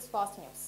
fast news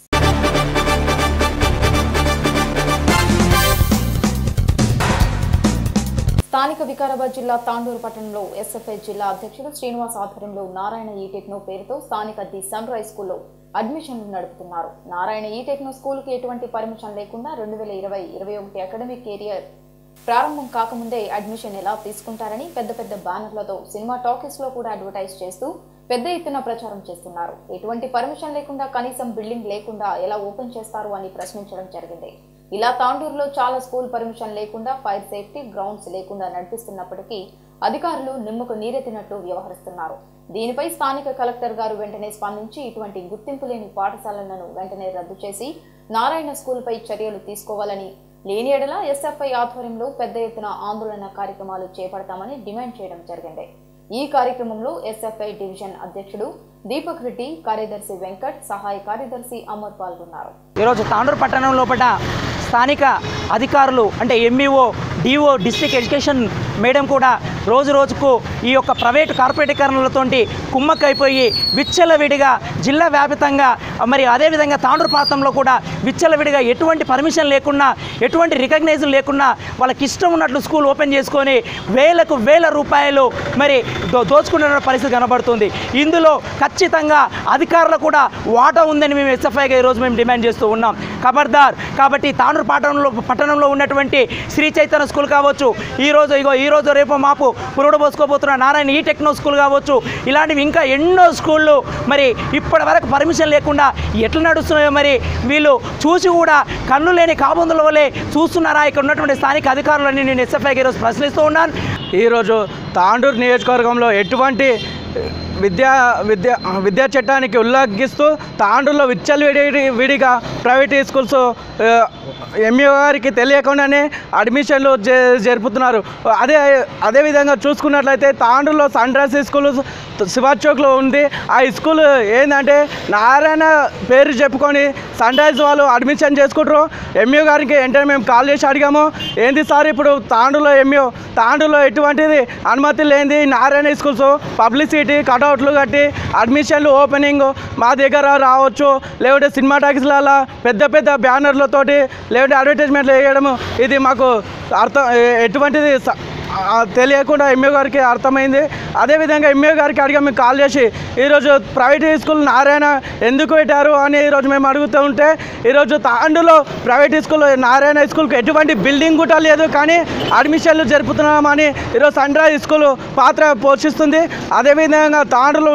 స్థానిక వికారాబాద్ జిల్లా తాండూరు పట్టణంలో ఎస్ఎఫ్ఐ జిల్లా అధ్యక్షుడు శ్రీనివాస్ ఆధ్వర్యంలో నారాయణ ఈ టెక్నో పేరుతో స్థానిక ది సన్ రైజ్ స్కూల్లో అడ్మిషన్లు నడుపుతున్నారు నారాయణ ఈ టెక్నో స్కూల్కి ఎటువంటి పర్మిషన్ లేకుండా రెండు వేల ఇరవై ఇరవై ఒకటి అకాడమిక్ కెరియర్ ప్రారంభం కాకముందే అడ్మిషన్ ఎలా తీసుకుంటారని పెద్ద పెద్ద బ్యానర్లతో సినిమా టాకీస్ లో కూడా అడ్వర్టైజ్ చేస్తూ పెద్ద ఎత్తున ప్రచారం చేస్తున్నారు ఎటువంటి పర్మిషన్ లేకుండా కనీసం బిల్డింగ్ లేకుండా ఎలా ఓపెన్ చేస్తారు అని ప్రశ్నించడం జరిగింది ఇలా తాండూరులో చాలా స్కూల్ పర్మిషన్ లేకుండా ఫైర్ సేఫ్టీ గ్రౌండ్స్ లేకుండా నడిపిస్తున్నప్పటికీ అధికారులు నిమ్మకు నీరెత్తినట్లు వ్యవహరిస్తున్నారు దీనిపై స్థానిక కలెక్టర్ గారు వెంటనే స్పందించి ఇటువంటి గుర్తింపు లేని పాఠశాలలను వెంటనే రద్దు చేసి నారాయణ స్కూల్పై చర్యలు తీసుకోవాలని లేని ఎడల ఎస్ఎఫ్ఐ ఆధ్వర్యంలో పెద్ద ఎత్తున ఆందోళన కార్యక్రమాలు చేపడతామని డిమాండ్ చేయడం జరిగింది ఈ కార్యక్రమంలో ఎస్ఎఫ్ఐ డివిజన్ అధ్యక్షుడు దీపక్ రెడ్డి కార్యదర్శి వెంకట్ సహాయ కార్యదర్శి అమర్ పాల్గొన్నారు ఈరోజు తాండూరు పట్టణం లోపల స్థానిక అధికారులు అంటే MEO DO district education madam కూడా రోజు రోజుకు ఈ యొక్క ప్రైవేటు కార్పొరేటీకరణలతోటి కుమ్మక్కైపోయి విచ్చలవిడిగా జిల్లా వ్యాపితంగా మరి అదేవిధంగా తాండూరు ప్రాంతంలో కూడా విచ్చలవిడిగా ఎటువంటి పర్మిషన్ లేకుండా ఎటువంటి రికగ్నైజ్ లేకుండా వాళ్ళకి ఇష్టం ఉన్నట్లు స్కూల్ ఓపెన్ చేసుకొని వేలకు వేల రూపాయలు మరి దో దోచుకునే పరిస్థితి కనబడుతుంది ఇందులో ఖచ్చితంగా అధికారులు కూడా వాటా ఉందని మేము ఎస్ఎఫ్ఐగా ఈరోజు మేము డిమాండ్ చేస్తూ ఉన్నాం ఖబర్దార్ కాబట్టి తాండూరు పట్టణంలో పట్టణంలో ఉన్నటువంటి శ్రీ చైతన్య స్కూల్ కావచ్చు ఈరోజు ఇగో ఈరోజు రేపు మాపు పురుడు పోసుకోబోతున్న నారాయణ ఈ టెక్నో స్కూల్ కావచ్చు ఇలాంటివి ఇంకా ఎన్నో స్కూళ్ళు మరి ఇప్పటి వరకు పర్మిషన్ లేకుండా ఎట్లా నడుస్తున్నాయో మరి వీళ్ళు చూసి కూడా కళ్ళు లేని కాబొందుల వల్లే చూస్తున్నారా ఇక్కడ ఉన్నటువంటి స్థానిక అధికారులని నేను ఎస్ఎఫ్ఐకి ఈరోజు ప్రశ్నిస్తూ ఉన్నాను ఈరోజు తాండూరు నియోజకవర్గంలో ఎటువంటి విద్యా విద్యా విద్యా చట్టానికి ఉల్లంఘిస్తూ తాండూరులో విచ్చలవిడి విడిగా ప్రైవేట్ స్కూల్స్ ఎంఈఓ గారికి తెలియకుండానే అడ్మిషన్లు జ- జరుపుతున్నారు అదే అదేవిధంగా చూసుకున్నట్లయితే తాండూరులో సన్ రైజ్ స్కూల్ శివాజ్ చౌక్లో ఉంది ఆ స్కూల్ ఏంటంటే నారాయణ పేరు చెప్పుకొని సన్ రైజ్ వాళ్ళు అడ్మిషన్ చేసుకుంటారు ఎంఈఓ గారికి వెంటనే మేము కాల్ చేసి అడిగాము ఏంది సార్ ఇప్పుడు తాండూరులో ఎంఈఓ తాండూరులో ఎటువంటిది అనుమతి లేనిది నారాయణ స్కూల్స్ పబ్లిసిటీ కటౌట్లు కట్టి అడ్మిషన్లు ఓపెనింగ్ మా దగ్గర రావచ్చు లేకుంటే సినిమా టాకీస్లలో పెద్ద పెద్ద బ్యానర్లతోటి లేకుంటే అడ్వర్టైజ్మెంట్లు వేయడము ఇది మాకు అర్థం ఎ- ఎటువంటిది స- ఆ, తెలియకుండా ఎంఏ గారికి అర్థమైంది అదేవిధంగా ఎంఏ గారికి అడిగా మేము కాల్ చేసి ఈరోజు ప్రైవేట్ స్కూల్ నారాయణ ఎందుకు పెట్టారు అని ఈరోజు మేము అడుగుతూ ఉంటే ఈరోజు తాండులో ప్రైవేట్ స్కూల్ నారాయణ స్కూల్కి ఎటువంటి బిల్డింగ్ కూడా లేదు కానీ అడ్మిషన్లు జరుపుతున్నామని ఈరోజు సన్ రైజ్ స్కూల్ పాత్ర పోషిస్తుంది అదేవిధంగా తాండులో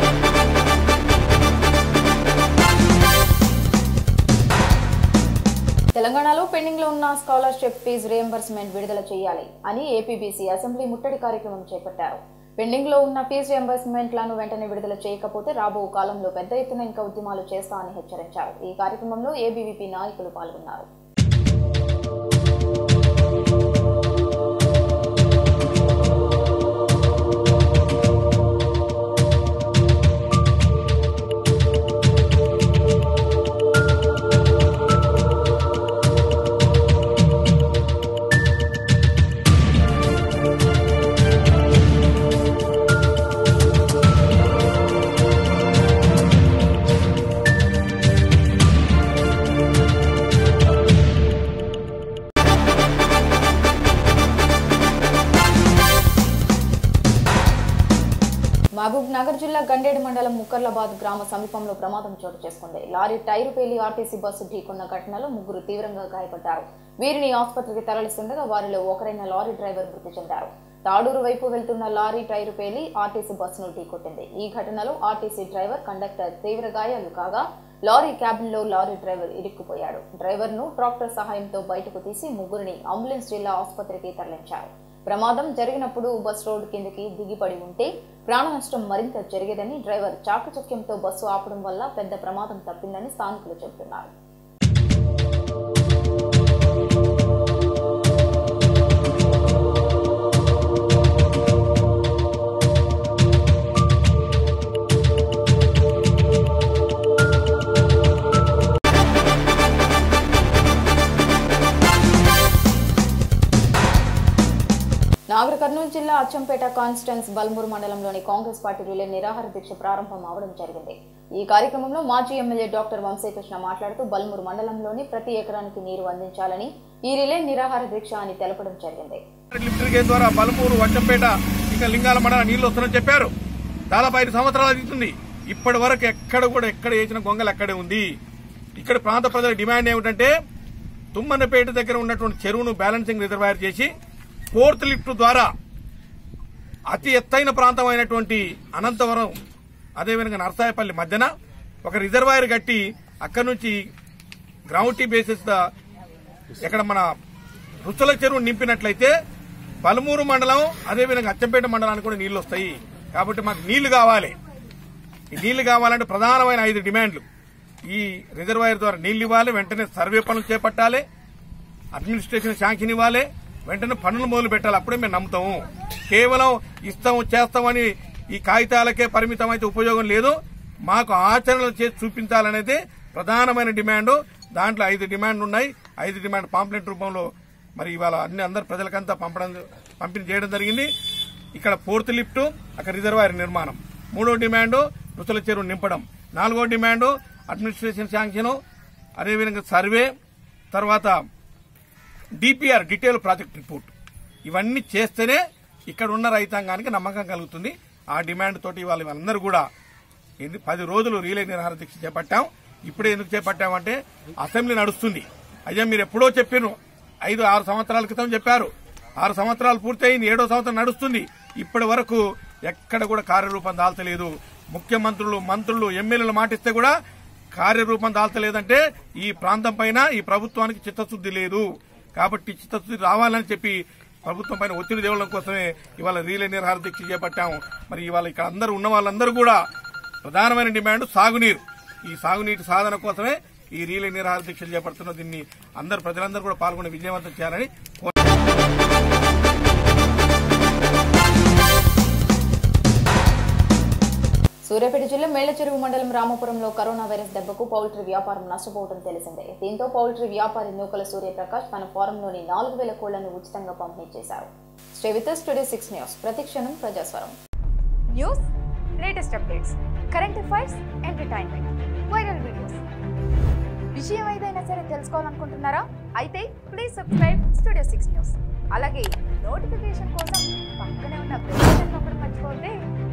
తెలంగాణలో పెండింగ్ లో ఉన్న స్కాలర్షిప్ ఫీజు రియంబర్స్మెంట్ విడుదల చేయాలి అని ఏపీబీసీ అసెంబ్లీ ముట్టడి కార్యక్రమం చేపట్టారు పెండింగ్ లో ఉన్న ఫీజు రియంబర్స్మెంట్లను వెంటనే విడుదల చేయకపోతే రాబో కాలంలో పెద్ద ఎత్తున ఇంకా ఉద్యమాలు చేస్తామని హెచ్చరించారు ఈ కార్యక్రమంలో ఏబీవీపీ నాయకులు పాల్గొన్నారు మహబూబ్ నగర్ జిల్లా గండేడు మండలం ముక్కర్లాబాద్ గ్రామ సమీపంలో ప్రమాదం చోటు చేసుకుంది లారీ టైరు పేలి ఆర్టీసీ బస్సు ఢీకొన్న ఘటనలో ముగ్గురు తీవ్రంగా గాయపడ్డారు వీరిని ఆసుపత్రికి తరలిస్తుండగా వారిలో ఒకరైన లారీ డ్రైవర్ మృతి చెందారు తాడూరు వైపు వెళ్తున్న లారీ టైరు పేలి ఆర్టీసీ బస్సును ఢీకొట్టింది ఈ ఘటనలో ఆర్టీసీ డ్రైవర్ కండక్టర్ తీవ్ర గాయాలు కాగా లారీ క్యాబిన్లో లారీ డ్రైవర్ ఇరుక్కుపోయాడు డ్రైవర్ను ట్రాక్టర్ సహాయంతో బయటకు తీసి ముగ్గురిని అంబులెన్స్ జిల్లా ఆసుపత్రికి తరలించారు ప్రమాదం జరిగినప్పుడు బస్ రోడ్డు కిందకి దిగిపడి ఉంటే ప్రాణ నష్టం మరింత జరిగేదని డ్రైవర్ చాకచక్యంతో బస్సు ఆపడం వల్ల పెద్ద ప్రమాదం తప్పిందని స్థానికులు చెబుతున్నారు నాగర్ కర్నూలు జిల్లా అచ్చంపేట కాన్స్టిట్యున్స్ బల్మూరు మండలంలోని కాంగ్రెస్ పార్టీ రిలే నిరాహార దీక్ష ప్రారంభం అవడం జరిగింది ఈ కార్యక్రమంలో మాజీ ఎమ్మెల్యే డాక్టర్ వంశీకృష్ణ మాట్లాడుతూ బల్మూరు మండలంలోని ప్రతి ఎకరానికి నీరు అందించాలని ఈ రిలే నిరాహార దీక్ష అని తెలపడం జరిగింది లిఫ్ట్ గేట్ ద్వారా బలమూరు వచ్చంపేట ఇంకా లింగాల మండల నీళ్లు వస్తున్నాయని చెప్పారు దాదాపు ఐదు సంవత్సరాలు అవుతుంది ఇప్పటి వరకు ఎక్కడ కూడా ఎక్కడ వేసిన గొంగలు అక్కడే ఉంది ఇక్కడ ప్రాంత ప్రజల డిమాండ్ ఏమిటంటే తుమ్మన్నపేట దగ్గర ఉన్నటువంటి చెరువును బ్యాలెన్సింగ్ రిజర్వాయర్ చేసి ఫోర్త్ లిఫ్ట్ ద్వారా అతి ఎత్తైన ప్రాంతం అయినటువంటి అనంతవరం అదేవిధంగా నర్సాయపల్లి మధ్యన ఒక రిజర్వాయర్ కట్టి అక్కడి నుంచి గ్రౌండ్ బేసిస్ ద ఇక్కడ మన రుచుల చెరువు నింపినట్లయితే పలుమూరు మండలం అదేవిధంగా అచ్చంపేట మండలానికి కూడా నీళ్లు వస్తాయి కాబట్టి మాకు నీళ్లు కావాలి ఈ నీళ్లు కావాలంటే ప్రధానమైన ఐదు డిమాండ్లు ఈ రిజర్వాయర్ ద్వారా నీళ్లు ఇవ్వాలి వెంటనే సర్వే పనులు చేపట్టాలి అడ్మినిస్ట్రేషన్ శాంక్షన్ ఇవ్వాలి వెంటనే పనులు మొదలు పెట్టాలి అప్పుడే మేము నమ్ముతాము కేవలం ఇస్తాం చేస్తామని ఈ కాగితాలకే పరిమితం అయితే ఉపయోగం లేదు మాకు ఆచరణలు చేసి చూపించాలనేది ప్రధానమైన డిమాండ్ దాంట్లో ఐదు డిమాండ్లు ఉన్నాయి ఐదు డిమాండ్ పాంప్లెంట్ రూపంలో మరి ఇవాళ అన్ని అందరు ప్రజలకంతా పంపడం పంపిణీ చేయడం జరిగింది ఇక్కడ ఫోర్త్ లిఫ్ట్ అక్కడ రిజర్వాయర్ నిర్మాణం మూడో డిమాండ్ రుచుల చెరువు నింపడం నాలుగో డిమాండ్ అడ్మినిస్ట్రేషన్ శాంక్షన్ అదేవిధంగా సర్వే తర్వాత డిపిఆర్ డీటెయిల్ ప్రాజెక్ట్ రిపోర్ట్ ఇవన్నీ చేస్తేనే ఇక్కడ ఉన్న రైతాంగానికి నమ్మకం కలుగుతుంది ఆ డిమాండ్ తోటి ఇవాళ వాళ్ళందరూ కూడా ఎన్ని- పది రోజులు రీలే నిరాహార దీక్ష చేపట్టాం ఇప్పుడే ఎందుకు చేపట్టామంటే అసెంబ్లీ నడుస్తుంది అయ్యా మీరు ఎప్పుడో చెప్పారు ఐదు ఆరు సంవత్సరాల క్రితం చెప్పారు ఆరు సంవత్సరాలు పూర్తయింది ఏడో సంవత్సరం నడుస్తుంది ఇప్పటి వరకు ఎక్కడ కూడా కార్యరూపం దాల్చలేదు ముఖ్యమంత్రులు మంత్రులు ఎమ్మెల్యేలు మాటిస్తే కూడా కార్యరూపం దాల్చలేదంటే ఈ ప్రాంతం పైన ఈ ప్రభుత్వానికి చిత్తశుద్ధి లేదు కాబట్టి చిత్తశుద్ధి రావాలని చెప్పి ప్రభుత్వం పైన ఒత్తిడి తేవడం కోసమే ఇవాళ రీలే నిరాహార దీక్ష చేపట్టాము మరి ఇవాళ ఇక్కడ అందరూ ఉన్న వాళ్ళందరూ కూడా ప్రధానమైన డిమాండ్ సాగునీరు ఈ సాగునీటి సాధన కోసమే ఈ రీలే నిరాహార దీక్షలు చేపడుతున్న దీన్ని అందరు ప్రజలందరూ కూడా పాల్గొని విజయవంతం చేయాలని కోరు- సూర్యాపేట జిల్లా మేళ్లచెరువు మండలం రామపురంలో కరోనా వైరస్ దెబ్బకు పౌల్ట్రీ వ్యాపారం నష్టపోవడం తెలిసిందే దీంతో పౌల్ట్రీ వ్యాపారి నూకల సూర్యప్రకాష్ తన ఫారంలోని నాలుగు వేల కోళ్లను ఉచితంగా పంపిణీ చేశారు stay with studio six news ప్రతిక్షణం ప్రజాస్వరం news latest updates current affairs entertainment viral videos విషయం ఏదైనా సరే తెలుసుకోవాలనుకుంటున్నారా అయితే please subscribe studio six news అలాగే నోటిఫికేషన్ కోసం పక్కనే ఉన్న బెల్ బటన్ నొక్కడం మర్చిపోతే